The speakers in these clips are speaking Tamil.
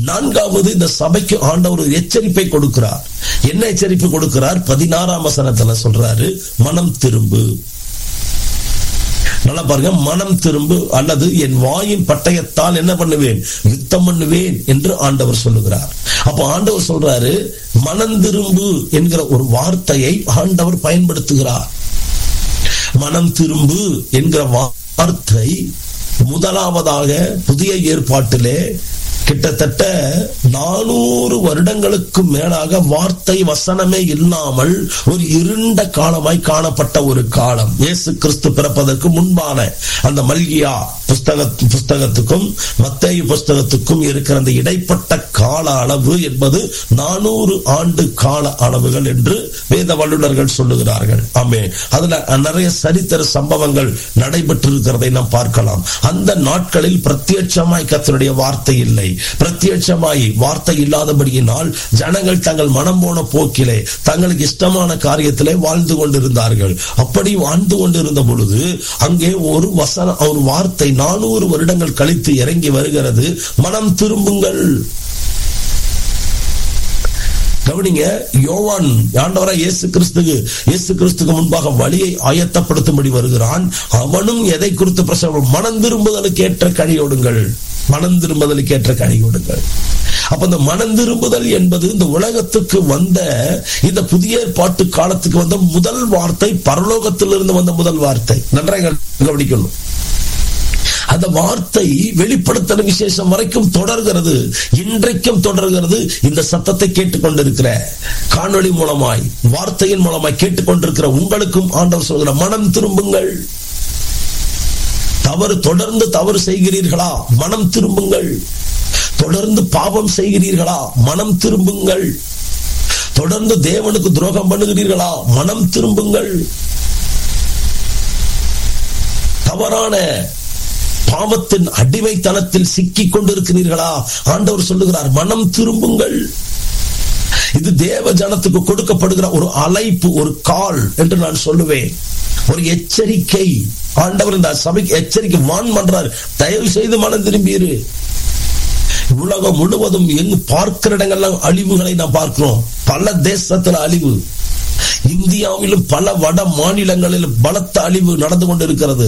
நான்காவது இந்த சபைக்கு ஆண்டவர் ஒரு எச்சரிப்பை கொடுக்கிறார் என்ன எச்சரிப்பு கொடுக்கிறார் பதினாறாம் வசனத்துல சொல்றாரு மனம் திரும்பு நல்லா பாருங்க மனம் திரும்பு அல்லது என் வாயின் பட்டயத்தால் என்ன பண்ணுவேன் யுத்தம் பண்ணுவேன் என்று ஆண்டவர் சொல்லுகிறார் அப்ப ஆண்டவர் சொல்றாரு மனம் திரும்பு என்கிற ஒரு வார்த்தையை ஆண்டவர் பயன்படுத்துகிறார் மனம் திரும்பு என்கிற வார்த்தை முதலாவதாக புதிய ஏற்பாட்டிலே கிட்டத்தட்ட நானூறு வருடங்களுக்கு மேலாக வார்த்தை வசனமே இல்லாமல் ஒரு இருண்ட காலமாய் காணப்பட்ட ஒரு காலம் இயேசு கிறிஸ்து பிறப்பதற்கு முன்பான அந்த மல்கியா புஸ்தக புஸ்தகத்துக்கும் மத்தேயு புஸ்தகத்துக்கும் இருக்கிற அந்த இடைப்பட்ட கால அளவு என்பது நானூறு ஆண்டு கால அளவுகள் என்று வேத வல்லுநர்கள் சொல்லுகிறார்கள் ஆமே அதுல நிறைய சரித்திர சம்பவங்கள் நடைபெற்றிருக்கிறதை நாம் பார்க்கலாம் அந்த நாட்களில் பிரத்யட்சமாய் கத்தருடைய வார்த்தை இல்லை பிரத்யட்சமாய் வார்த்தை இல்லாதபடியினால் ஜனங்கள் தங்கள் மனம் போன போக்கிலே தங்களுக்கு இஷ்டமான காரியத்திலே வாழ்ந்து கொண்டிருந்தார்கள் அப்படி வாழ்ந்து கொண்டிருந்த பொழுது அங்கே ஒரு வசன ஒரு வார்த்தை நானூறு வருடங்கள் கழித்து இறங்கி வருகிறது மனம் திரும்புங்கள் கவனிங்க யோவான் ஆண்டவரா இயேசு கிறிஸ்துக்கு இயேசு கிறிஸ்துக்கு முன்பாக வழியை ஆயத்தப்படுத்தும்படி வருகிறான் அவனும் எதை குறித்து பிரசவம் மனம் திரும்புதலுக்கு ஏற்ற கழியோடுங்கள் மனம் திரும்புதலுக்கு ஏற்ற கழியோடுங்கள் அப்ப இந்த மனம் திரும்புதல் என்பது இந்த உலகத்துக்கு வந்த இந்த புதிய ஏற்பாட்டு காலத்துக்கு வந்த முதல் வார்த்தை பரலோகத்திலிருந்து வந்த முதல் வார்த்தை நன்றாக கவனிக்கணும் அந்த வார்த்தை வெளிப்படுத்தல் விசேஷம் வரைக்கும் தொடர்கிறது இன்றைக்கும் தொடர்கிறது இந்த சத்தத்தை கேட்டுக்கொண்டிருக்கிற காணொளி மூலமாய் வார்த்தையின் மூலமாய் கேட்டுக்கொண்டிருக்கிற உங்களுக்கும் ஆண்டவர் சொல்கிற மனம் திரும்புங்கள் தவறு தொடர்ந்து தவறு செய்கிறீர்களா மனம் திரும்புங்கள் தொடர்ந்து பாவம் செய்கிறீர்களா மனம் திரும்புங்கள் தொடர்ந்து தேவனுக்கு துரோகம் பண்ணுகிறீர்களா மனம் திரும்புங்கள் தவறான பாவத்தின் அடிமைத்தனத்தில் சிக்கிக் கொண்டிருக்கிறீர்களா ஆண்டவர் சொல்லுகிறார் மனம் திரும்புங்கள் இது தேவ ஜனத்துக்கு கொடுக்கப்படுகிற ஒரு அழைப்பு ஒரு கால் என்று நான் சொல்லுவேன் ஒரு எச்சரிக்கை ஆண்டவர் இந்த சபைக்கு எச்சரிக்கை வான் பண்றார் தயவு செய்து மனம் திரும்பியிரு உலகம் முழுவதும் எங்கு பார்க்கிற இடங்கள்லாம் அழிவுகளை நாம் பார்க்கிறோம் பல தேசத்துல அழிவு இந்தியாவிலும் பல வட மாநிலங்களிலும் பலத்த அழிவு நடந்து கொண்டிருக்கிறது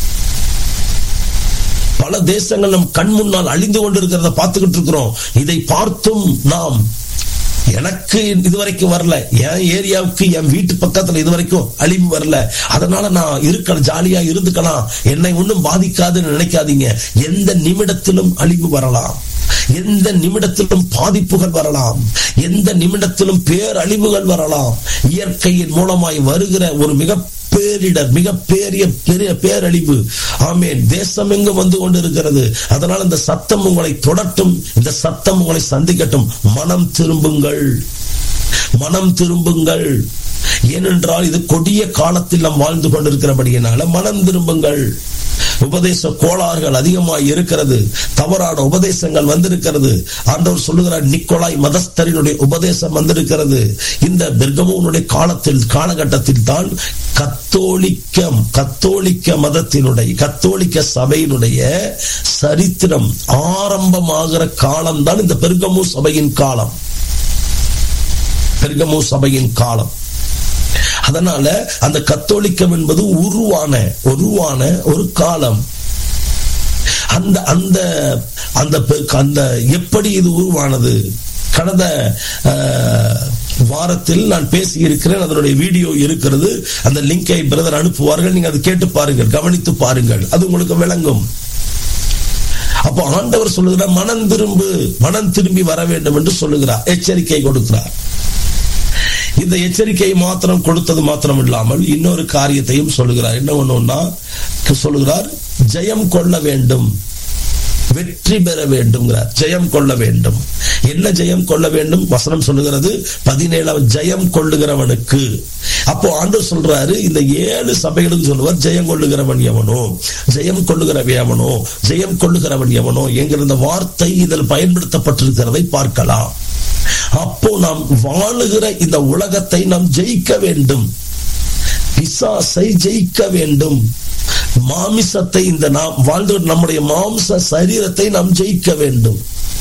பல தேசங்கள் நம் கண் முன்னால் அழிந்து கொண்டிருக்கிறத பார்த்துக்கிட்டு இருக்கிறோம் இதை பார்த்தும் நாம் எனக்கு இதுவரைக்கும் வரல என் ஏரியாவுக்கு என் வீட்டு பக்கத்துல இதுவரைக்கும் அழிவு வரல அதனால நான் இருக்கலாம் ஜாலியா இருந்துக்கலாம் என்னை ஒன்றும் பாதிக்காதுன்னு நினைக்காதீங்க எந்த நிமிடத்திலும் அழிவு வரலாம் எந்த நிமிடத்திலும் பாதிப்புகள் வரலாம் எந்த நிமிடத்திலும் பேரழிவுகள் வரலாம் இயற்கையின் மூலமாய் வருகிற ஒரு மிக பேரிடர் மிக பெரிய பெரிய பேரழிவு ஆமேன் தேசம் எங்கு வந்து கொண்டிருக்கிறது அதனால் இந்த சத்தம் உங்களை தொடட்டும் இந்த சத்தம் உங்களை சந்திக்கட்டும் மனம் திரும்புங்கள் மனம் திரும்புங்கள் ஏனென்றால் இது கொடிய காலத்தில் நாம் வாழ்ந்து கொண்டிருக்கிறபடியினால மனம் திரும்புங்கள் உபதேச கோளாறுகள் அதிகமாக இருக்கிறது தவறான உபதேசங்கள் வந்திருக்கிறது ஆண்டவர் சொல்லுகிறார் நிக்கோலாய் மதஸ்தரினுடைய உபதேசம் வந்திருக்கிறது இந்த பெர்கமோனுடைய காலத்தில் காலகட்டத்தில் தான் கத்தோலிக்க கத்தோலிக்க மதத்தினுடைய கத்தோலிக்க சபையினுடைய சரித்திரம் ஆரம்பமாகிற காலம் தான் இந்த பெர்கமு சபையின் காலம் பெர்கமு சபையின் காலம் அதனால அந்த கத்தோலிக்கம் என்பது உருவான உருவான ஒரு காலம் அந்த அந்த அந்த அந்த எப்படி இது உருவானது கடந்த வாரத்தில் நான் பேசி இருக்கிறேன் அதனுடைய வீடியோ இருக்கிறது அந்த லிங்கை பிரதர் அனுப்புவார்கள் நீங்க அதை கேட்டு பாருங்கள் கவனித்து பாருங்கள் அது உங்களுக்கு விளங்கும் அப்போ ஆண்டவர் சொல்லுகிறார் மனம் திரும்பு மனம் திரும்பி வர வேண்டும் என்று சொல்லுகிறார் எச்சரிக்கை கொடுக்கிறார் இந்த எச்சரிக்கையை மாத்திரம் கொடுத்தது மாத்திரம் இல்லாமல் இன்னொரு காரியத்தையும் சொல்லுகிறார் என்ன ஒண்ணுன்னா சொல்லுகிறார் ஜெயம் கொள்ள வேண்டும் வெற்றி பெற வேண்டும் ஜெயம் கொள்ள வேண்டும் என்ன ஜெயம் கொள்ள வேண்டும் வசனம் சொல்லுகிறது பதினேழாம் ஜெயம் கொள்ளுகிறவனுக்கு அப்போ ஆண்டு சொல்றாரு இந்த ஏழு சபைகளும் சொல்லுவார் ஜெயம் கொள்ளுகிறவன் எவனோ ஜெயம் கொள்ளுகிறவன் எவனோ ஜெயம் கொள்ளுகிறவன் எவனோ என்கிற இந்த வார்த்தை இதில் பயன்படுத்தப்பட்டிருக்கிறதை பார்க்கலாம் அப்போ நாம் வாழுகிற இந்த உலகத்தை நாம் ஜெயிக்க வேண்டும் பிசாசை ஜெயிக்க வேண்டும் மாமிசத்தை இந்த நாம் வாழ்ந்து நம்முடைய மாம்ச சரீரத்தை நாம் ஜெயிக்க வேண்டும்